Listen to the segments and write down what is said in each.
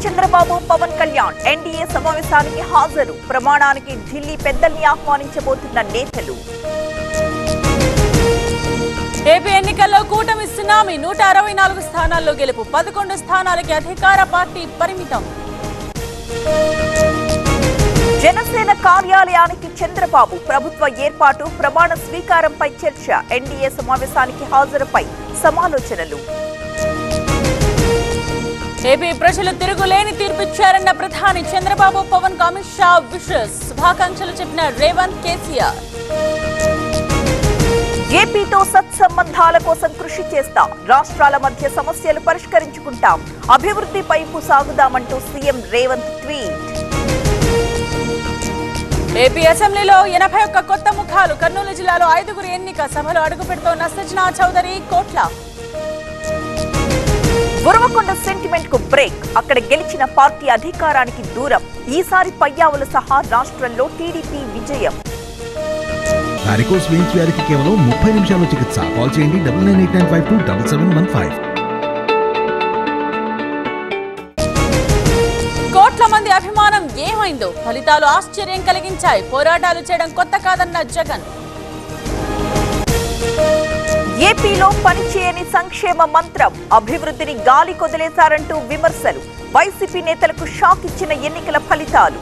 Chandrababu Pawan Kalyan NDA సమావేశానికి హాజరు ప్రమాణానికి ఢిల్లీ పెద్దల్ని ఆహ్వానించబోతున్న నేతలు ఏపీ ఎన్నికల్లో కూటమి సునామీ నూట అరవై నాలుగు స్థానాల్లో గెలుపు పదకొండు స్థానాలకి అధికార పార్టీ పరిమితం జనసేన కార్యాలయానికి చంద్రబాబు ప్రభుత్వ ఏర్పాటు ప్రమాణ స్వీకారంపై చర్చ ఎన్డీఏ సమావేశానికి హాజరుపై సమాలోచనలు ఏపీ ప్రజలు తిరుగులేని తీర్పిచ్చారన్న ప్రధాని చంద్రబాబు పవన్ కు అమిత్ షా విషస్ శుభాకాంక్షలు చెప్పిన రేవంత్ కేసీఆర్ ఏపీతో సత్సంబంధాల కోసం కృషి చేస్తాం రాష్ట్రాల మధ్య సమస్యలు పరిష్కరించుకుంటాం అభివృద్ధి వైపు సాగుదామంటూ సీఎం రేవంత్ ట్వీట్ ఏపీ అసెంబ్లీలో ఎనభై ఒక్క కొత్త ముఖాలు కర్నూలు జిల్లాలో ఐదుగురు ఎన్నిక సభలో అడుగు పెడుతోన్న సజ్జనా చౌదరి కోట్ల గురవకొండ సెంటిమెంట్ కు బ్రేక్ అక్కడ గెలిచిన పార్టీ అధికారానికి దూరం ఈసారి పయ్యావుల సహా రాష్ట్రంలో టీడీపీ విజయం వారికోస్ వెయిన్స్ వ్యాధికి కేవలం ముప్పై నిమిషాలు చికిత్స కాల్ చేయండి double nine eight nine five two double seven one five కోట్ల మంది అభిమానం ఏమైందో ఫలితాలు ఆశ్చర్యం కలిగించాయి పోరాటాలు చేయడం కొత్త కాదన్న జగన్ ఏపీలో పనిచేయని సంక్షేమ మంత్రం అభివృద్ధిని గాలి కొదిలేశారంటూ విమర్శలు వైసీపీ నేతలకు షాక్ ఇచ్చిన ఎన్నికల ఫలితాలు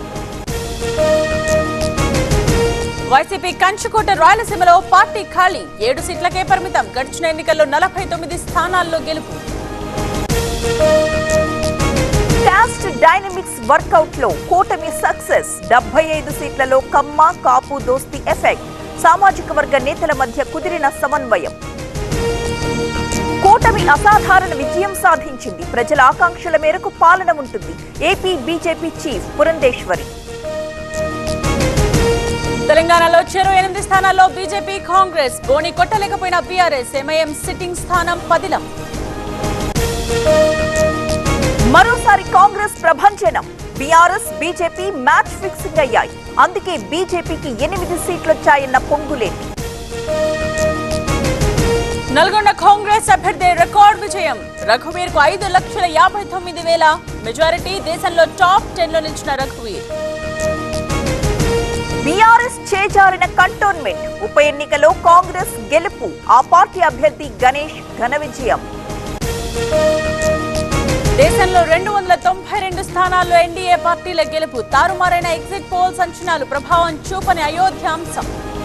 వైసీపీ కంచుకోట రాయలసీమలో పార్టీ ఖాళీ ఏడు సీట్లకే పరిమితం గడిచిన ఎన్నికల్లో నలభై తొమ్మిది స్థానాల్లో గెలుపు కాస్ట్ డైనమిక్స్ వర్కౌట్ లో కూటమి సక్సెస్ డెబ్బై ఐదు సీట్లలో కమ్మ కాపు దోస్తి ఎఫెక్ట్ సామాజిక వర్గ నేతల మధ్య కుదిరిన సమన్వయం కూటమి అసాధారణ విజయం సాధించింది ప్రజల ఆకాంక్షల మేరకు పాలన ఉంటుంది ఏపీ బీజేపీ చీఫ్ పురంధేశ్వరి తెలంగాణలో చెరో ఎనిమిది స్థానాల్లో బీజేపీ కాంగ్రెస్ బోని కొట్టలేకపోయిన బీఆర్ఎస్ ఎంఐఎం సిట్టింగ్ స్థానం పదిలం మరోసారి కాంగ్రెస్ ప్రభంజనం బీఆర్ఎస్ బీజేపీ మ్యాచ్ ఫిక్సింగ్ అయ్యాయి అందుకే బీజేపీకి ఎనిమిది సీట్లొచ్చాయన్న పొంగులేటి నల్గొండ కాంగ్రెస్ అభ్యర్థి రికార్డ్ విజయం రఘువీర్ కు ఐదు లక్షల యాభై తొమ్మిది వేల మెజారిటీ దేశంలో టాప్ టెన్ లో నిలిచిన రఘువీర్ బీఆర్ఎస్ చేజారిన కంటోన్మెంట్ ఉప ఎన్నికలో కాంగ్రెస్ గెలుపు ఆ పార్టీ అభ్యర్థి గణేష్ ఘన విజయం దేశంలో రెండు వందల తొంభై రెండు స్థానాల్లో ఎన్డీఏ పార్టీల గెలుపు తారుమారైన ఎగ్జిట్ పోల్స్ అంచనాలు ప్రభావం చూపని అయోధ్య అంశం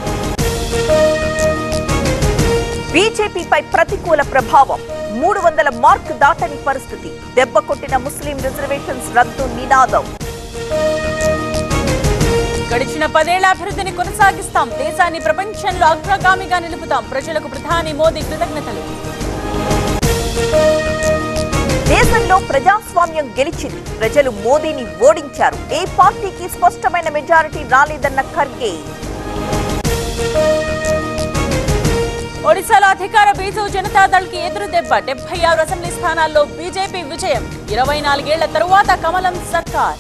బీజేపీపై ప్రతికూల ప్రభావం మూడు వందల మార్క్ దాటని పరిస్థితి దెబ్బ కొట్టిన ముస్లిం రిజర్వేషన్స్ రద్దు నినాదం గడిచిన పదేళ్ల అభివృద్ధిని కొనసాగిస్తాం దేశాన్ని ప్రపంచంలో అగ్రగామిగా నిలుపుతాం ప్రజలకు ప్రధాని మోదీ కృతజ్ఞతలు దేశంలో ప్రజాస్వామ్యం గెలిచింది ప్రజలు మోదీని ఓడించారు ఏ పార్టీకి స్పష్టమైన మెజారిటీ రాలేదన్న ఖర్గే ఒడిశాలో అధికార బీజు జనతాదళ్ కి ఎదురు దెబ్బ డెబ్బై ఆరు అసెంబ్లీ స్థానాల్లో బీజేపీ విజయం ఇరవై నాలుగేళ్ల తరువాత కమలం సర్కార్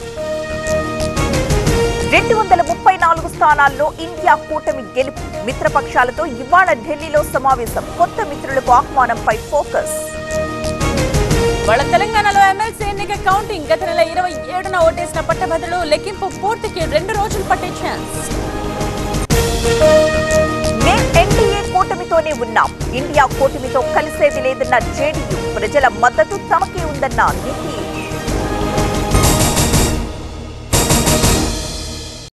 రెండు వందల ముప్పై నాలుగు స్థానాల్లో ఇండియా కూటమి గెలుపు మిత్రపక్షాలతో ఇవాళ ఢిల్లీలో సమావేశం కొత్త మిత్రులకు ఆహ్వానంపై ఫోకస్ వాళ్ళ తెలంగాణలో ఎమ్మెల్సీ ఎన్నిక కౌంటింగ్ గత నెల ఇరవై ఏడున ఓటేసిన పట్టభద్రులు లెక్కింపు పూర్తికి రెండు రోజులు పట్టే ఛాన్స్ మేం ఎన్డీఏ కూటమితోనే ఉన్నాం ఇండియా కూటమితో కలిసేది లేదన్న జేడీయూ ప్రజల మద్దతు తమకే ఉందన్న నితీష్